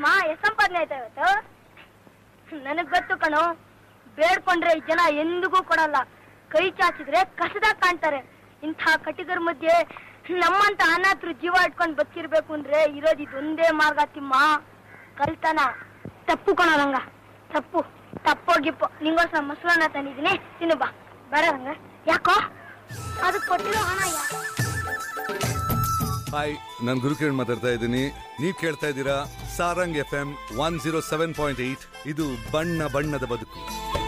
ತಿಮ್ಮ ಎಷ್ಟ್ ಸಂಪಾದನೆ ಆಯ್ತಾ ಇವತ್ತು ನನಗ್ ಗೊತ್ತು ಕಣೋ ಬೇಡ್ಕೊಂಡ್ರೆ ಈ ಜನ ಎಂದಿಗೂ ಕೊಡಲ್ಲ ಕೈ ಚಾಚಿದ್ರೆ ಕಸದಾಗ ಕಾಣ್ತಾರೆ ಇಂಥ ಕಟಿಗರ ಮಧ್ಯೆ ನಮ್ಮಂತ ಅನಾಥರು ಜೀವ ಇಟ್ಕೊಂಡ್ ಬದುಕಿರ್ಬೇಕು ಅಂದ್ರೆ ಇರೋದು ಇದೊಂದೇ ಮಾರ್ಗ ತಿಮ್ಮ ಕಲ್ತನ ತಪ್ಪು ಕಣೋ ರಂಗ ತಪ್ಪು ತಪ್ಪೋ ಗಿಪ್ಪೋ ನಿಂಗೋಸ್ಕರ ಮೊಸರನ್ನ ತಂದಿದ್ದೀನಿ ತಿನ್ನು ಬಾ ಬರ ರಂಗ ಯಾಕೋ ಅದಕ್ಕೆ ಕೊಟ್ಟಿರೋ ಹಣ ಯಾ ಹಾಯ್ ನಾನು ಗುರುಕಿರಣ್ ಮಾತಾಡ್ತಾ ಇದ್ದೀನಿ ನೀವು ಕೇಳ್ತಾ ಇದ್ದೀರಾ Sarang F M one zero seven point eight ಇದು ಬಣ್ಣ ಬಣ್ಣದ ಬದುಕು